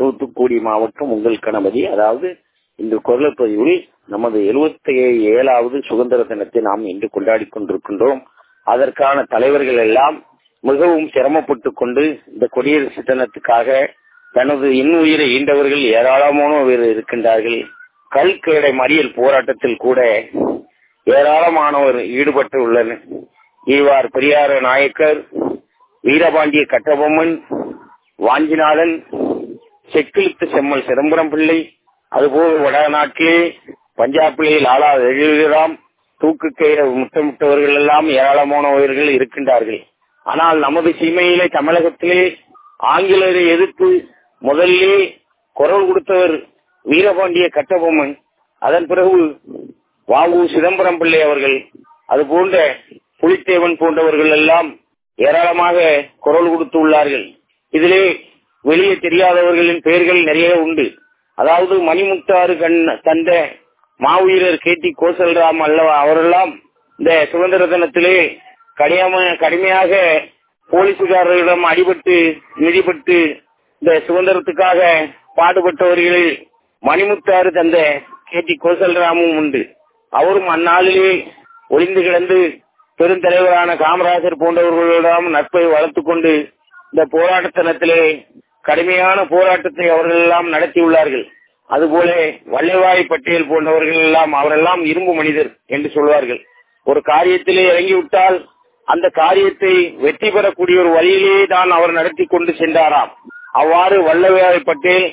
தூத்துக்குடி மாவட்டம் உங்கள் கணபதி அதாவது இந்த குரல் பதிவில் நமது எழுபத்தி ஏழாவது சுதந்திர தினத்தை நாம் இன்று கொண்டாடி கொண்டிருக்கின்றோம் அதற்கான தலைவர்கள் எல்லாம் மிகவும் சிரமப்பட்டு கொண்டு இந்த குடியரசு தினத்துக்காக தனது இன்னுயிரை ஈண்டவர்கள் ஏராளமானவர் இருக்கின்றார்கள் கல்கேடை மறியல் போராட்டத்தில் கூட ஏராளமானவர் ஈடுபட்டு உள்ளனர் ஈவார் பெரியார நாயக்கர் வீரபாண்டிய கட்டபொம்மன் வாஞ்சிநாதன் செக்கிழுத்து செம்மல் சிதம்பரம் பிள்ளை அதுபோல் வடநாட்டிலே பஞ்சாபிலே லாலா எழுகிறாம் தூக்கு கயிறு முத்தமிட்டவர்கள் எல்லாம் ஏராளமானவர்கள் இருக்கின்றார்கள் ஆனால் நமது சீமையிலே தமிழகத்திலே ஆங்கிலேயரை எதிர்த்து முதலிலே குரல் கொடுத்தவர் வீரபாண்டிய கட்டபொம்மன் அதன் பிறகு வாவு சிதம்பரம் பிள்ளை அவர்கள் அது போன்ற புலித்தேவன் போன்றவர்கள் எல்லாம் ஏராளமாக குரல் கொடுத்து உள்ளார்கள் இதிலே வெளியே தெரியாதவர்களின் பெயர்கள் நிறைய உண்டு அதாவது மணிமுத்தாறு கண் தந்த மாவீரர் கே டி கோசல்ராம் அல்லவா அவரெல்லாம் இந்த சுதந்திர தினத்திலே கடியாம கடுமையாக போலீசுகாரர்களிடம் அடிபட்டு மிதிப்பட்டு இந்த சுதந்திரத்துக்காக பாடுபட்டவர்களில் மணிமுத்தாறு தந்த கே டி கோசல்ராமும் உண்டு அவரும் அந்நாளிலே ஒளிந்து கிடந்து பெருந்தலைவரான காமராஜர் போன்றவர்களிடம் நட்பை வளர்த்துக் கொண்டு இந்த போராட்டத்தனத்திலே கடுமையான போராட்டத்தை அவர்கள் எல்லாம் நடத்தியுள்ளார்கள் அதுபோல வள்ளைவாய் பட்டேல் போன்றவர்கள் எல்லாம் அவரெல்லாம் இரும்பு மனிதர் என்று சொல்வார்கள் ஒரு காரியத்திலே இறங்கிவிட்டால் அந்த காரியத்தை வெற்றி பெறக்கூடிய ஒரு வழியிலே தான் அவர் நடத்தி கொண்டு சென்றாராம் அவ்வாறு வல்லவாய் பட்டேல்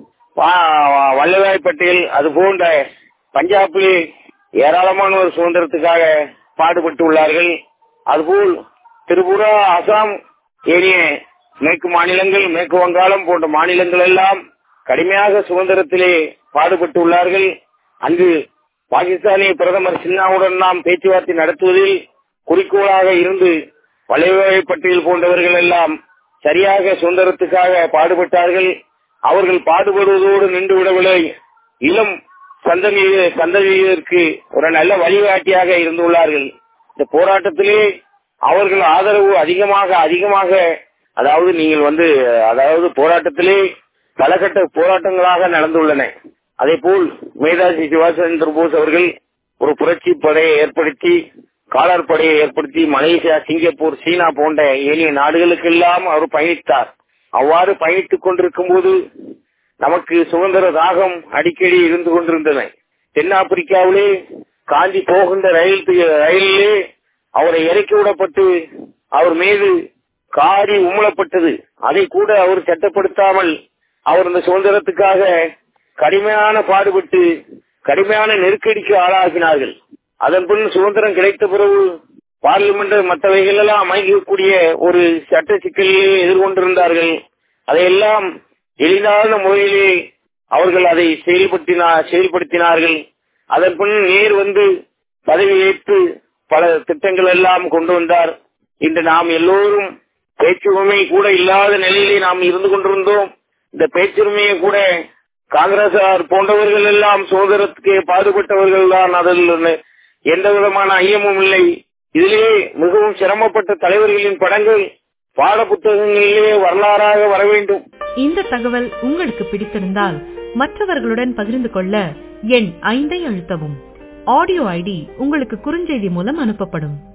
வல்லவாய் பட்டேல் அது போன்ற பஞ்சாபிலே ஏராளமான ஒரு சுதந்திரத்துக்காக பாடுபட்டு உள்ளார்கள் அதுபோல் திரிபுரா அசாம் ஏனைய மேற்கு மாநிலங்கள் மேற்கு வங்காளம் போன்ற மாநிலங்கள் எல்லாம் கடுமையாக சுதந்திரத்திலே பாடுபட்டு உள்ளார்கள் அங்கு பாகிஸ்தானிய பிரதமர் சின்னாவுடன் நாம் பேச்சுவார்த்தை நடத்துவதில் குறிக்கோளாக இருந்து வளைவாய் பட்டியல் போன்றவர்கள் எல்லாம் சரியாக சுதந்திரத்துக்காக பாடுபட்டார்கள் அவர்கள் பாடுபடுவதோடு நின்று விடவில்லை இளம் சந்ததி சந்ததியிற்கு ஒரு நல்ல வழிகாட்டியாக இருந்துள்ளார்கள் இந்த போராட்டத்திலே அவர்கள் ஆதரவு அதிகமாக அதிகமாக அதாவது நீங்கள் வந்து அதாவது போராட்டத்திலே பலகட்ட போராட்டங்களாக நடந்துள்ளன அதே போல் மேதாஜி சுபாஷ் சந்திர போஸ் அவர்கள் ஒரு புரட்சி படையை ஏற்படுத்தி காலர் படையை ஏற்படுத்தி மலேசியா சிங்கப்பூர் சீனா போன்ற ஏனைய நாடுகளுக்கெல்லாம் அவர் பயணித்தார் அவ்வாறு பயணித்துக் கொண்டிருக்கும் போது நமக்கு சுதந்திர தாகம் அடிக்கடி இருந்து கொண்டிருந்தன தென்னாப்பிரிக்காவிலே காஞ்சி போகின்ற ரயில் ரயிலிலே அவரை இறக்கி விடப்பட்டு அவர் மீது காரி உமிழப்பட்டது அதை கூட அவர் சட்டப்படுத்தாமல் அவர் இந்த சுதந்திரத்துக்காக கடுமையான பாடுபட்டு கடுமையான நெருக்கடிக்கு ஆளாகினார்கள் அதன் பின் சுதந்திரம் கிடைத்த பிறகு பார்லிமெண்ட் மற்றவைகள் எல்லாம் அமைக்கக்கூடிய ஒரு சட்ட சிக்கலிலே எதிர்கொண்டிருந்தார்கள் அதையெல்லாம் எளிதான முறையிலே அவர்கள் அதை செயல்படுத்தினார் செயல்படுத்தினார்கள் அதன் பின் நேர் வந்து பதவி ஏற்று பல திட்டங்கள் எல்லாம் கொண்டு வந்தார் இன்று நாம் எல்லோரும் பேச்சுரிமை கூட இல்லாத நிலையிலே நாம் இருந்து கொண்டிருந்தோம் இந்த பேச்சுரிமையை கூட காங்கிரசார் போன்றவர்கள் எல்லாம் சுதந்திரத்துக்கு பாடுபட்டவர்கள் தான் அதில் எந்த விதமான ஐயமும் இல்லை இதிலே மிகவும் சிரமப்பட்ட தலைவர்களின் படங்கள் பாட புத்தகங்களிலே வரலாறாக வர வேண்டும் இந்த தகவல் உங்களுக்கு பிடித்திருந்தால் மற்றவர்களுடன் பகிர்ந்து கொள்ள எண் ஐந்தை அழுத்தவும் ஆடியோ ஐடி உங்களுக்கு குறுஞ்செய்தி மூலம் அனுப்பப்படும்